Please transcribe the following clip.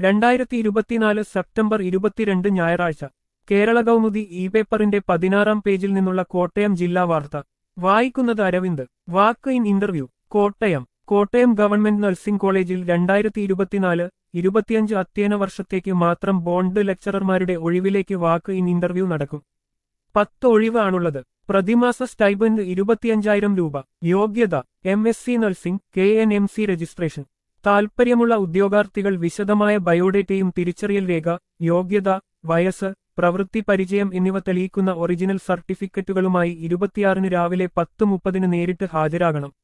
രണ്ടായിരത്തി ഇരുപത്തിനാല് സെപ്റ്റംബർ ഇരുപത്തിരണ്ട് ഞായറാഴ്ച കേരള കൗമുദി ഇ പേപ്പറിന്റെ പതിനാറാം പേജിൽ നിന്നുള്ള കോട്ടയം ജില്ലാ വാർത്ത വായിക്കുന്നത് Aravind walk in interview Kottayam Kottayam government nursing കോളേജിൽ രണ്ടായിരത്തി ഇരുപത്തിനാല് ഇരുപത്തിയഞ്ച് അധ്യയന വർഷത്തേക്ക് മാത്രം ബോണ്ട് ലെക്ചറർമാരുടെ ഒഴിവിലേക്ക് വാക്ക് ഇൻ ഇന്റർവ്യൂ നടക്കും പത്ത് ഒഴിവ് ആണുള്ളത് പ്രതിമാസ സ്റ്റൈബൻഡ് ഇരുപത്തിയഞ്ചായിരം രൂപ യോഗ്യത M S C nursing K N M C registration താൽപ്പര്യമുള്ള ഉദ്യോഗാർത്ഥികൾ വിശദമായ ബയോഡേറ്റയും തിരിച്ചറിയൽ രേഖ യോഗ്യത വയസ്സ് പ്രവൃത്തി പരിചയം എന്നിവ തെളിയിക്കുന്ന ഒറിജിനൽ സർട്ടിഫിക്കറ്റുകളുമായി ഇരുപത്തിയാറിന് രാവിലെ പത്ത് മുപ്പതിന് നേരിട്ട് ഹാജരാകണം